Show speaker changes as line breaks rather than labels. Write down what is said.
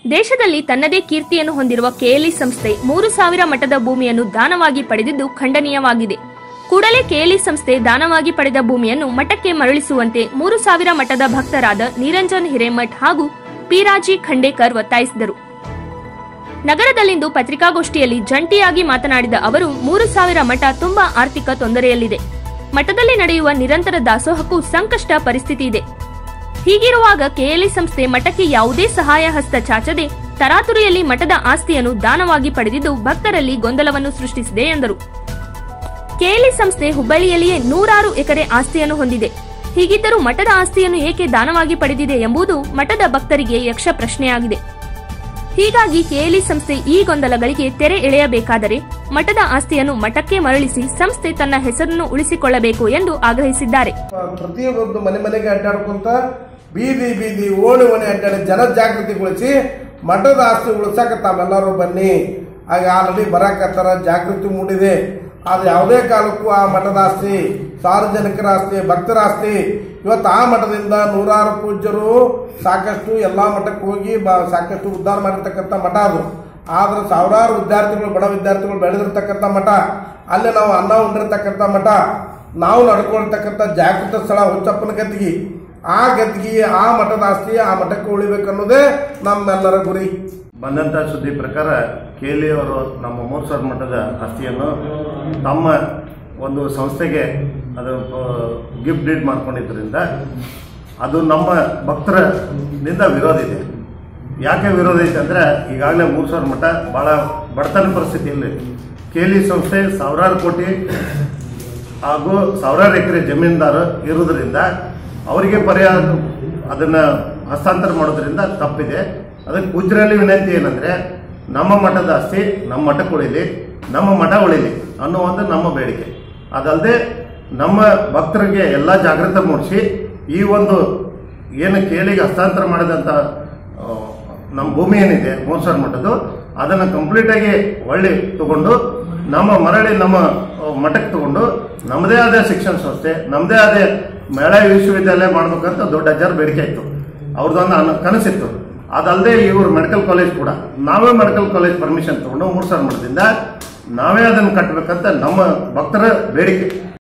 ದೇಶದಲ್ಲಿ ತನ್ನದೇ ಕೀರ್ತಿಯನ್ನು ಹೊಂದಿರುವ ಕೆಎಲ್ಇ ಸಂಸ್ಥೆ ಮೂರು ಸಾವಿರ ಮಠದ ಭೂಮಿಯನ್ನು ದಾನವಾಗಿ ಪಡೆದಿದ್ದು ಖಂಡನೀಯವಾಗಿದೆ ಕೂಡಲೇ ಕೆಎಲ್ಇ ಸಂಸ್ಥೆ ದಾನವಾಗಿ ಪಡೆದ ಭೂಮಿಯನ್ನು ಮಠಕ್ಕೆ ಮರಳಿಸುವಂತೆ ಮೂರು ಸಾವಿರ ಮಠದ ಭಕ್ತರಾದ ನಿರಂಜನ್ ಹಿರೇಮಠ್ ಹಾಗೂ ಪಿರಾಜಿ ಖಂಡೇಕರ್ ಒತ್ತಾಯಿಸಿದರು ನಗರದಲ್ಲಿಂದು ಪತ್ರಿಕಾಗೋಷ್ಠಿಯಲ್ಲಿ ಜಂಟಿಯಾಗಿ ಮಾತನಾಡಿದ ಅವರು ಮೂರು ಸಾವಿರ ಮಠ ತುಂಬಾ ಆರ್ಥಿಕ ತೊಂದರೆಯಲ್ಲಿದೆ ಮಠದಲ್ಲಿ ನಡೆಯುವ ನಿರಂತರ ದಾಸೋಹಕ್ಕೂ ಸಂಕಷ್ಟ ಪರಿಸ್ಥಿತಿ ಇದೆ ಹೀಗಿರುವಾಗ ಕೆಎಲ್ಇ ಸಂಸ್ಥೆ ಮಠಕ್ಕೆ ಯಾವುದೇ ಸಹಾಯ ಹಸ್ತ ಚಾಚದೆ ತರಾತುರಿಯಲ್ಲಿ ಮಠದ ಆಸ್ತಿಯನ್ನು ದಾನವಾಗಿ ಪಡೆದಿದ್ದು ಭಕ್ತರಲ್ಲಿ ಗೊಂದಲವನ್ನು ಸೃಷ್ಟಿಸಿದೆ ಎಂದರು ಕೆಎಲ್ಇ ಸಂಸ್ಥೆ ಹುಬ್ಬಳ್ಳಿಯಲ್ಲಿಯೇ ನೂರಾರು ಎಕರೆ ಆಸ್ತಿಯನ್ನು ಹೊಂದಿದೆ ಹೀಗಿದ್ದರೂ ಮಠದ ಆಸ್ತಿಯನ್ನು ಏಕೆ ದಾನವಾಗಿ ಪಡೆದಿದೆ ಎಂಬುದು ಮಠದ ಭಕ್ತರಿಗೆ ಯಕ್ಷ ಪ್ರಶ್ನೆಯಾಗಿದೆ ಹೀಗಾಗಿ ಕೆಎಲ್ಇ ಸಂಸ್ಥೆ ಈ ಗೊಂದಲಗಳಿಗೆ ತೆರೆ ಎಳೆಯಬೇಕಾದರೆ ಮಠದ ಆಸ್ತಿಯನ್ನು ಮಠಕ್ಕೆ ಮರಳಿಸಿ ಸಂಸ್ಥೆ ತನ್ನ ಹೆಸರನ್ನು ಉಳಿಸಿಕೊಳ್ಳಬೇಕು ಎಂದು ಆಗ್ರಹಿಸಿದ್ದಾರೆ
ಪ್ರತಿಯೊಂದು ಮನೆ ಮನೆಗೆ ಅಡ್ಡಾಡ್ಕೊಂತ ಬೀದಿ ಬೀದಿ ಓಣಿ ಓಣಿ ಅಡ್ಡಾಡಿ ಜನ ಜಾಗೃತಿಗೊಳಿಸಿ ಮಠದ ಆಸ್ತಿ ಉಳಿಸಾಕ ತಾವೆಲ್ಲರೂ ಬನ್ನಿ ಆಗ ಆಲ್ರೆಡಿ ಬರಾಕತ್ತಾರ ಜಾಗೃತಿ ಮೂಡಿದೆ ಅದು ಯಾವುದೇ ಕಾಲಕ್ಕೂ ಆ ಮಠದ ಆಸ್ತಿ ಸಾರ್ವಜನಿಕರ ಆಸ್ತಿ ಭಕ್ತರ ಆಸ್ತಿ ಇವತ್ತು ಆ ಮಠದಿಂದ ನೂರಾರು ಪೂಜ್ಯರು ಸಾಕಷ್ಟು ಎಲ್ಲಾ ಮಠಕ್ಕೆ ಹೋಗಿ ಬ- ಸಾಕಷ್ಟು ಉದ್ಧಾರ ಮಾಡಿರ್ತಕ್ಕಂಥ ಮಠ ಅದು ಆದ್ರೆ ಸಾವಿರಾರು ವಿದ್ಯಾರ್ಥಿಗಳು ಬಡ ವಿದ್ಯಾರ್ಥಿಗಳು ಬೆಳೆದಿರ್ತಕ್ಕಂಥ ಮಠ ಅಲ್ಲಿ ನಾವು ಅನ್ನ ಉಂಡಿರ್ತಕ್ಕಂಥ ಮಠ ನಾವು ನಡ್ಕೊಳ್ತಕ್ಕಂಥ ಜಾಗೃತ ಸ್ಥಳ ಹುಚ್ಚಪ್ಪನ ಗದ್ದಿಗೆ ಆ ಗದ್ದಿಗೆ ಆ ಮಠದ ಆಸ್ತಿ ಆ ಮಠಕ್ಕೆ ಉಳಿಬೇಕು ಅನ್ನೋದೇ ನಮ್ಮೆಲ್ಲರ ಗುರಿ
ಬಂದಂಥ ಸುದ್ದಿ ಪ್ರಕಾರ ಕೇಲಿ ಅವರು ನಮ್ಮ ಮೂರು ಸಾವಿರ ಮಟ್ಟದ ಆಸ್ತಿಯನ್ನು ತಮ್ಮ ಒಂದು ಸಂಸ್ಥೆಗೆ ಅದು ಗಿಫ್ಟ್ ಡೀಡ್ ಮಾಡ್ಕೊಂಡಿದ್ದರಿಂದ ಅದು ನಮ್ಮ ಭಕ್ತರದಿಂದ ವಿರೋಧ ಇದೆ ಯಾಕೆ ವಿರೋಧ ಐತೆ ಅಂದರೆ ಈಗಾಗಲೇ ಮೂರು ಸಾವಿರ ಮಠ ಭಾಳ ಬಡತನ ಪರಿಸ್ಥಿತಿಯಲ್ಲಿ ಕೇಲಿ ಸಂಸ್ಥೆ ಸಾವಿರಾರು ಕೋಟಿ ಹಾಗೂ ಸಾವಿರಾರು ಎಕರೆ ಜಮೀನ್ದಾರು ಇರುವುದರಿಂದ ಅವರಿಗೆ ಪರಿಹಾರ ಅದನ್ನು ಹಸ್ತಾಂತರ ಮಾಡೋದ್ರಿಂದ ತಪ್ಪಿದೆ ಅದಕ್ಕೆ ಪೂಜ್ಯರಲ್ಲಿ ವಿನಂತಿ ಏನಂದರೆ ನಮ್ಮ ಮಠದ ಆಸ್ತಿ ನಮ್ಮ ಮಠಕ್ಕೆ ಉಳಿಲಿ ನಮ್ಮ ಮಠ ಉಳಿಲಿ ಅನ್ನೋ ಒಂದು ನಮ್ಮ ಬೇಡಿಕೆ ಅದಲ್ಲದೆ ನಮ್ಮ ಭಕ್ತರಿಗೆ ಎಲ್ಲ ಜಾಗೃತ ಮೂಡಿಸಿ ಈ ಒಂದು ಏನು ಕೇಳಿಗೆ ಹಸ್ತಾಂತರ ಮಾಡಿದಂಥ ಆ, ನಮ್ಮ ಭೂಮಿ ಏನಿದೆ ಮೂರು ಸಾವಿರ ಮಠದ್ದು ಅದನ್ನು ಕಂಪ್ಲೀಟಾಗಿ ಒಳ್ಳೆ ತಗೊಂಡು ನಮ್ಮ ಮರಳಿ ನಮ್ಮ ಆ, ಮಠಕ್ಕೆ ತಗೊಂಡು ನಮ್ಮದೇ ಆದ ಶಿಕ್ಷಣ ಸಂಸ್ಥೆ ನಮ್ಮದೇ ಆದ ಮೇಳ ವಿಶ್ವವಿದ್ಯಾಲಯ ಮಾಡ್ಬೇಕಂತ ದೊಡ್ಡ ಅಜ್ಜರ ಬೇಡಿಕೆ ಇತ್ತು ಅವ್ರದ್ದೊಂದು ಅನ್ನ ಕನಸಿತ್ತು ಅದಲ್ಲದೆ ಇವರು ಮೆಡಿಕಲ್ ಕಾಲೇಜ್ ಕೂಡ ನಾವೇ ಮೆಡಿಕಲ್ ಕಾಲೇಜ್ ಪರ್ಮಿಷನ್ ತಗೊಂಡು ಮೂರು ಸಾವಿರ ಮಠದಿಂದ ನಾವೇ ಅದನ್ನು ಕಟ್ಟಬೇಕಂತ ನಮ್ಮ ಭಕ್ತರ ಬೇಡಿಕೆ